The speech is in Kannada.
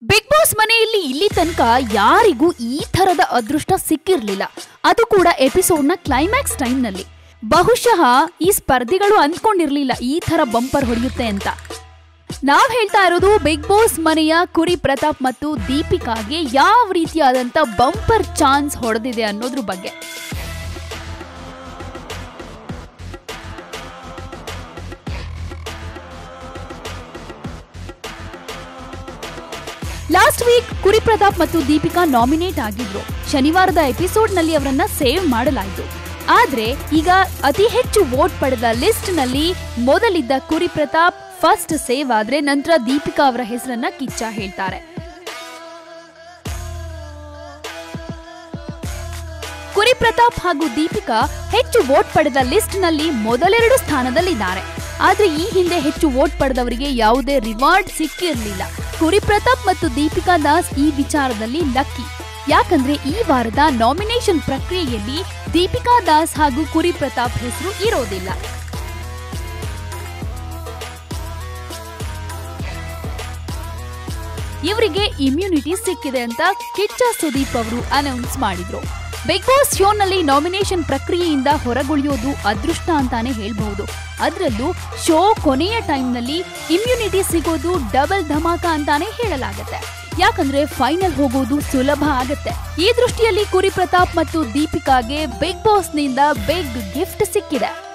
ಬಿಗ್ ಬಾಸ್ ಮನೆಯಲ್ಲಿ ಇಲ್ಲಿ ತನಕ ಯಾರಿಗೂ ಈ ಥರದ ಅದೃಷ್ಟ ಸಿಕ್ಕಿರ್ಲಿಲ್ಲ ಅದು ಕೂಡ ಎಪಿಸೋಡ್ನ ಕ್ಲೈಮ್ಯಾಕ್ಸ್ ಟೈಮ್ನಲ್ಲಿ ಬಹುಶಃ ಈ ಸ್ಪರ್ಧಿಗಳು ಅಂದ್ಕೊಂಡಿರ್ಲಿಲ್ಲ ಈ ಥರ ಬಂಪರ್ ಹೊಡೆಯುತ್ತೆ ಅಂತ ನಾವ್ ಹೇಳ್ತಾ ಇರೋದು ಬಿಗ್ ಬಾಸ್ ಮನೆಯ ಕುರಿ ಪ್ರತಾಪ್ ಮತ್ತು ದೀಪಿಕಾಗೆ ಯಾವ ರೀತಿಯಾದಂತ ಬಂಪರ್ ಚಾನ್ಸ್ ಹೊಡೆದಿದೆ ಅನ್ನೋದ್ರ ಬಗ್ಗೆ ಲಾಸ್ಟ್ ವೀಕ್ ಕುರಿ ಪ್ರತಾಪ್ ಮತ್ತು ದೀಪಿಕಾ ನಾಮಿನೇಟ್ ಆಗಿದ್ರು ಶನಿವಾರದ ಎಪಿಸೋಡ್ನಲ್ಲಿ ಅವರನ್ನ ಸೇವ್ ಮಾಡಲಾಯಿತು ಆದ್ರೆ ಈಗ ಅತಿ ಹೆಚ್ಚು ವೋಟ್ ಪಡೆದ ಲಿಸ್ಟ್ ನಲ್ಲಿ ಮೊದಲಿದ್ದ ಕುರಿ ಪ್ರತಾಪ್ ಫಸ್ಟ್ ಸೇವ್ ಆದ್ರೆ ನಂತರ ದೀಪಿಕಾ ಅವರ ಹೆಸರನ್ನ ಕಿಚ್ಚ ಹೇಳ್ತಾರೆ ಕುರಿ ಪ್ರತಾಪ್ ಹಾಗೂ ದೀಪಿಕಾ ಹೆಚ್ಚು ವೋಟ್ ಪಡೆದ ಲಿಸ್ಟ್ ನಲ್ಲಿ ಮೊದಲೆರಡು ಸ್ಥಾನದಲ್ಲಿದ್ದಾರೆ ಆದ್ರೆ ಈ ಹಿಂದೆ ಹೆಚ್ಚು ವೋಟ್ ಪಡೆದವರಿಗೆ ಯಾವುದೇ ರಿವಾರ್ಡ್ ಸಿಕ್ಕಿರಲಿಲ್ಲ ಕುರಿ ಪ್ರತಾಪ್ ಮತ್ತು ದೀಪಿಕಾ ದಾಸ್ ಈ ವಿಚಾರದಲ್ಲಿ ಲಕ್ಕಿ ಯಾಕಂದ್ರೆ ಈ ವಾರದ ನಾಮಿನೇಷನ್ ಪ್ರಕ್ರಿಯೆಯಲ್ಲಿ ದೀಪಿಕಾ ದಾಸ್ ಹಾಗೂ ಕುರಿ ಪ್ರತಾಪ್ ಹೆಸರು ಇರೋದಿಲ್ಲ ಇವರಿಗೆ ಇಮ್ಯುನಿಟಿ ಸಿಕ್ಕಿದೆ ಅಂತ ಕಿಚ್ಚ ಸುದೀಪ್ ಅವರು ಅನೌನ್ಸ್ ಮಾಡಿದ್ರು ಬಿಗ್ ಬಾಸ್ ಶೋನಲ್ಲಿ ನಾಮಿನೇಷನ್ ಪ್ರಕ್ರಿಯೆಯಿಂದ ಹೊರಗುಳಿಯೋದು ಅದೃಷ್ಟ ಅಂತಾನೆ ಹೇಳ್ಬಹುದು ಅದರಲ್ಲೂ ಶೋ ಕೊನೆಯ ಟೈಮ್ನಲ್ಲಿ ಇಮ್ಯುನಿಟಿ ಸಿಗೋದು ಡಬಲ್ ಧಮಾಕ ಅಂತಾನೆ ಹೇಳಲಾಗತ್ತೆ ಯಾಕಂದ್ರೆ ಫೈನಲ್ ಹೋಗೋದು ಸುಲಭ ಆಗತ್ತೆ ಈ ದೃಷ್ಟಿಯಲ್ಲಿ ಕುರಿ ಪ್ರತಾಪ್ ಮತ್ತು ದೀಪಿಕಾಗೆ ಬಿಗ್ ಬಾಸ್ನಿಂದ ಬಿಗ್ ಗಿಫ್ಟ್ ಸಿಕ್ಕಿದೆ